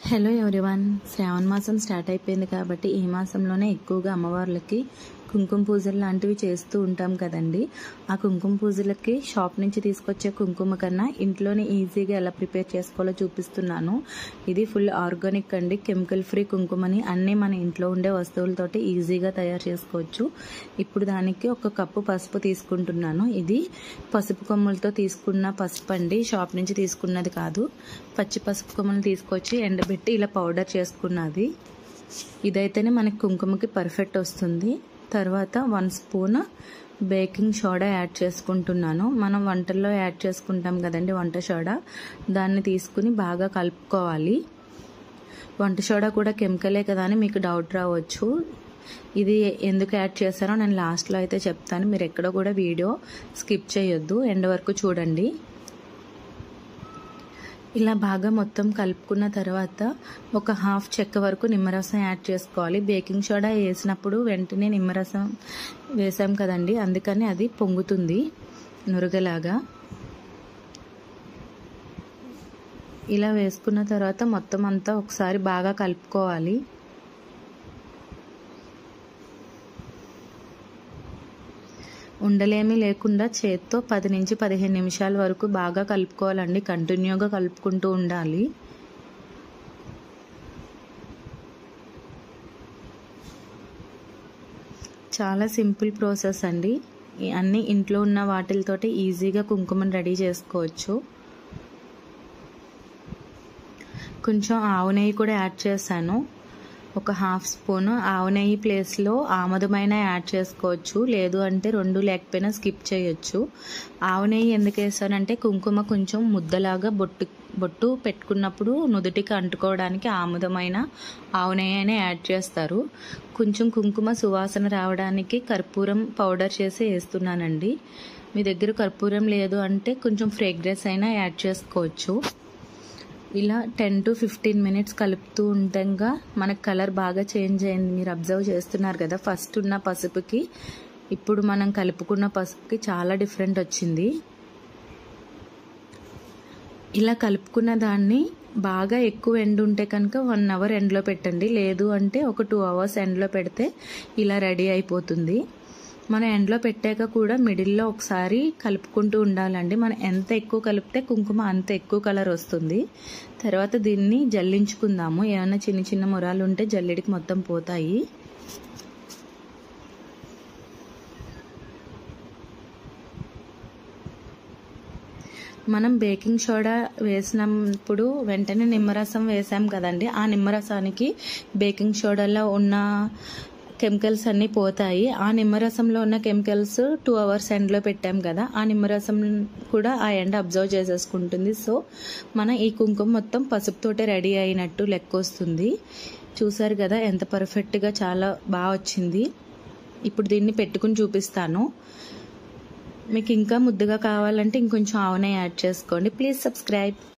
hello everyone శ్రావణ మాసం start అయిపోయింది కాబట్టి ఈ మాసంలోనే ఎక్కువగా అమ్మవార్లకి కుంకుమ పూజలు లాంటివి చేస్తూ ఉంటాం కదండి ఆ కుంకుమ పూజలకి షాప్ నుంచి తీసుకొచ్చే కుంకుమ కన్నా ఇంట్లోనే ఈజీగా ఎలా ప్రిపేర్ చేసుకోవాలో చూపిస్తున్నాను ఇది ఫుల్ ఆర్గానిక్ అండి కెమికల్ ఫ్రీ కుంకుమని అన్నీ మన ఇంట్లో ఉండే వస్తువులతోటి ఈజీగా తయారు చేసుకోవచ్చు ఇప్పుడు దానికి ఒక కప్పు పసుపు తీసుకుంటున్నాను ఇది పసుపు కొమ్మలతో తీసుకున్న పసుపు అండి షాప్ నుంచి తీసుకున్నది కాదు పచ్చి పసుపు కొమ్మలు తీసుకొచ్చి ఎండబెట్టి ఇలా పౌడర్ చేసుకున్నది ఇదైతేనే మనకి కుంకుమకి పర్ఫెక్ట్ వస్తుంది తర్వాత one spoon baking soda add చేసుకుంటున్నాను మనం వంటల్లో యాడ్ చేసుకుంటాం కదండి వంట సోడా దాన్ని తీసుకుని బాగా కలుపుకోవాలి వంట సోడా కూడా కెమికలే కదా అని మీకు డౌట్ రావచ్చు ఇది ఎందుకు యాడ్ చేశారో నేను లాస్ట్లో అయితే చెప్తాను మీరు ఎక్కడ కూడా వీడియో స్కిప్ చేయొద్దు ఎండ్ వరకు చూడండి ఇలా బాగా మొత్తం కలుపుకున్న తర్వాత ఒక హాఫ్ చెక్క వరకు నిమ్మరసం యాడ్ చేసుకోవాలి బేకింగ్ సోడా వేసినప్పుడు వెంటనే నిమ్మరసం వేసాం కదండి అందుకని అది పొంగుతుంది నురగలాగా ఇలా వేసుకున్న తర్వాత మొత్తం అంతా ఒకసారి బాగా కలుపుకోవాలి ఉండలేమీ లేకుండా చేత్తో పది నుంచి పదిహేను నిమిషాల వరకు బాగా కలుపుకోవాలండి కంటిన్యూగా కలుపుకుంటూ ఉండాలి చాలా సింపుల్ ప్రాసెస్ అండి అన్నీ ఇంట్లో ఉన్న వాటితోటి ఈజీగా కుంకుమను రెడీ చేసుకోవచ్చు కొంచెం ఆవు నెయ్యి కూడా యాడ్ చేశాను ఒక హాఫ్ స్పూన్ ఆవు నెయ్యి ప్లేస్లో ఆమదమైన యాడ్ చేసుకోవచ్చు లేదు అంటే రెండు లేకపోయినా స్కిప్ చేయొచ్చు ఆవు నెయ్యి ఎందుకు వేసానంటే కుంకుమ కొంచెం ముద్దలాగా బొట్టు బొట్టు పెట్టుకున్నప్పుడు నుదుటికి అంటుకోవడానికి ఆముదమైన ఆవు నెయ్యి అనే యాడ్ చేస్తారు కొంచెం కుంకుమ సువాసన రావడానికి కర్పూరం పౌడర్ చేసి వేస్తున్నానండి మీ దగ్గర కర్పూరం లేదు అంటే కొంచెం ఫ్రేగ్రెన్స్ అయినా యాడ్ చేసుకోవచ్చు ఇలా టెన్ టు ఫిఫ్టీన్ మినిట్స్ కలుపుతూ ఉండగా మనకు కలర్ బాగా చేంజ్ అయింది మీరు అబ్జర్వ్ చేస్తున్నారు కదా ఫస్ట్ ఉన్న పసుపుకి ఇప్పుడు మనం కలుపుకున్న పసుపుకి చాలా డిఫరెంట్ వచ్చింది ఇలా కలుపుకున్న దాన్ని బాగా ఎక్కువ ఎండ్ ఉంటే కనుక వన్ అవర్ ఎండ్లో పెట్టండి లేదు అంటే ఒక టూ అవర్స్ ఎండ్లో పెడితే ఇలా రెడీ అయిపోతుంది మనం ఎండలో పెట్టాక కూడా మిడిల్లో ఒకసారి కలుపుకుంటూ ఉండాలండి మనం ఎంత ఎక్కువ కలిపితే కుంకుమ అంత ఎక్కువ కలర్ వస్తుంది తర్వాత దీన్ని జల్లించుకుందాము ఏమైనా చిన్న చిన్న మురాలు ఉంటే జల్లెడికి మొత్తం పోతాయి మనం బేకింగ్ సోడా వేసినప్పుడు వెంటనే నిమ్మరసం వేసాం కదండి ఆ నిమ్మరసానికి బేకింగ్ సోడాలో ఉన్న కెమికల్స్ అన్నీ పోతాయి ఆ నిమ్మరసంలో ఉన్న కెమికల్స్ టూ అవర్స్ ఎండ్లో పెట్టాం కదా ఆ నిమ్మరసం కూడా ఆ ఎండ అబ్జర్వ్ చేసేసుకుంటుంది సో మన ఈ కుంకుమ మొత్తం పసుపుతోటే రెడీ అయినట్టు లెక్క వస్తుంది చూసారు కదా ఎంత పర్ఫెక్ట్గా చాలా బాగా వచ్చింది ఇప్పుడు దీన్ని పెట్టుకుని చూపిస్తాను మీకు ఇంకా ముద్దుగా కావాలంటే ఇంకొంచెం ఆవునే యాడ్ చేసుకోండి ప్లీజ్ సబ్స్క్రైబ్